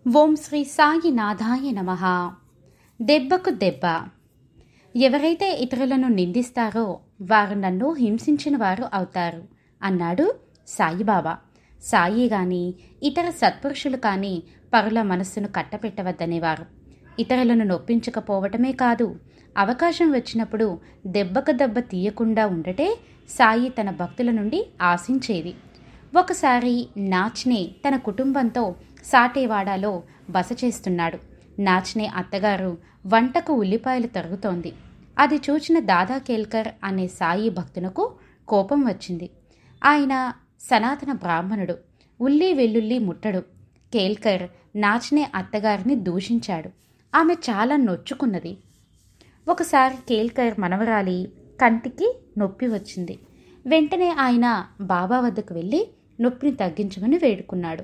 ఓం శ్రీ సాయినాథాయ నమ దెబ్బకు దెబ్బ ఎవరైతే ఇతరులను నిందిస్తారో వారు నన్ను హింసించిన వారు అవుతారు అన్నాడు సాయిబాబా సాయి గాని ఇతర సత్పురుషులు కానీ పరుల మనస్సును కట్టపెట్టవద్దనేవారు ఇతరులను నొప్పించకపోవటమే కాదు అవకాశం వచ్చినప్పుడు దెబ్బకు దెబ్బ తీయకుండా ఉండటే సాయి తన భక్తుల నుండి ఆశించేది ఒకసారి నాచ్నే తన కుటుంబంతో సాటేవాడాలో బస చేస్తున్నాడు నాచ్నే అత్తగారు వంటకు ఉల్లిపాయలు తరుగుతోంది అది చూచిన దాదా కేల్కర్ అనే సాయి భక్తునకు కోపం వచ్చింది ఆయన సనాతన బ్రాహ్మణుడు ఉల్లి వెల్లుల్లి ముట్టడు కేల్కర్ నాచ్నే అత్తగారిని దూషించాడు ఆమె చాలా నొచ్చుకున్నది ఒకసారి కేల్కర్ మనవరాలి కంటికి నొప్పి వచ్చింది వెంటనే ఆయన బాబా వద్దకు వెళ్ళి నొప్పిని తగ్గించమని వేడుకున్నాడు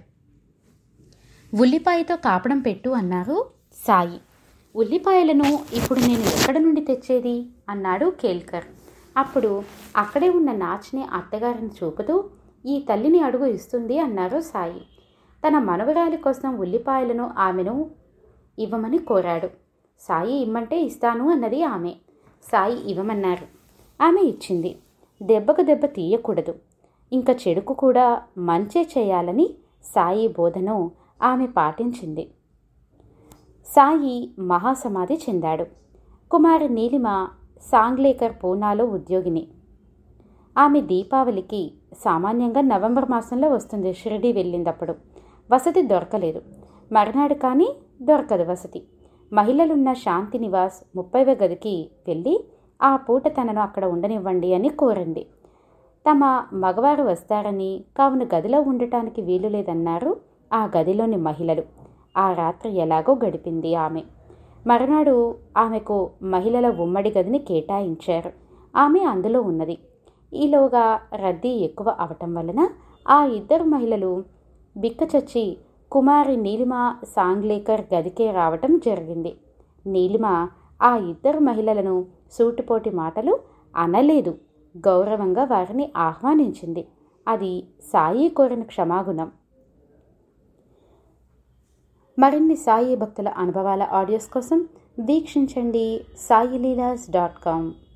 ఉల్లిపాయతో కాపడం పెట్టు అన్నారు సాయి ఉల్లిపాయలను ఇప్పుడు నేను ఎక్కడ నుండి తెచ్చేది అన్నాడు కేల్కర్ అప్పుడు అక్కడే ఉన్న నాచిని అత్తగారిని చూపుతూ ఈ తల్లిని అడుగు ఇస్తుంది అన్నారు సాయి తన మనవరాలి కోసం ఉల్లిపాయలను ఆమెను ఇవ్వమని కోరాడు సాయి ఇమ్మంటే ఇస్తాను అన్నది ఆమె సాయి ఇవ్వమన్నారు ఆమె ఇచ్చింది దెబ్బకు దెబ్బ తీయకూడదు ఇంకా చెడుకు కూడా మంచే చేయాలని సాయి బోధను ఆమె పాటించింది సాయి మహాసమాధి చెందాడు కుమారి నీలిమ సాంగ్లేకర్ పూనాలో ఉద్యోగిని ఆమె దీపావళికి సామాన్యంగా నవంబర్ మాసంలో వస్తుంది షిరిడి వెళ్ళిందప్పుడు వసతి దొరకలేదు మర్నాడు కానీ దొరకదు వసతి మహిళలున్న శాంతి నివాస్ ముప్పైవ గదికి వెళ్ళి ఆ పూట తనను అక్కడ ఉండనివ్వండి అని కోరింది తమ మగవారు వస్తారని కావున గదిలో ఉండటానికి వీలు లేదన్నారు ఆ గదిలోని మహిళలు ఆ రాత్రి ఎలాగో గడిపింది ఆమె మరునాడు ఆమెకు మహిళల ఉమ్మడి గదిని కేటాయించారు ఆమె అందులో ఉన్నది ఈలోగా రద్దీ ఎక్కువ అవటం వలన ఆ ఇద్దరు మహిళలు బిక్కచచ్చి కుమారి నీలిమ సాంగ్లేకర్ గదికే రావటం జరిగింది నీలిమ ఆ ఇద్దరు మహిళలను సూటిపోటి మాటలు అనలేదు గౌరవంగా వారిని ఆహ్వానించింది అది సాయి కోరిన క్షమాగుణం మరిన్ని సాయి భక్తుల అనుభవాల ఆడియోస్ కోసం వీక్షించండి సాయిలీలాస్ డాట్ కామ్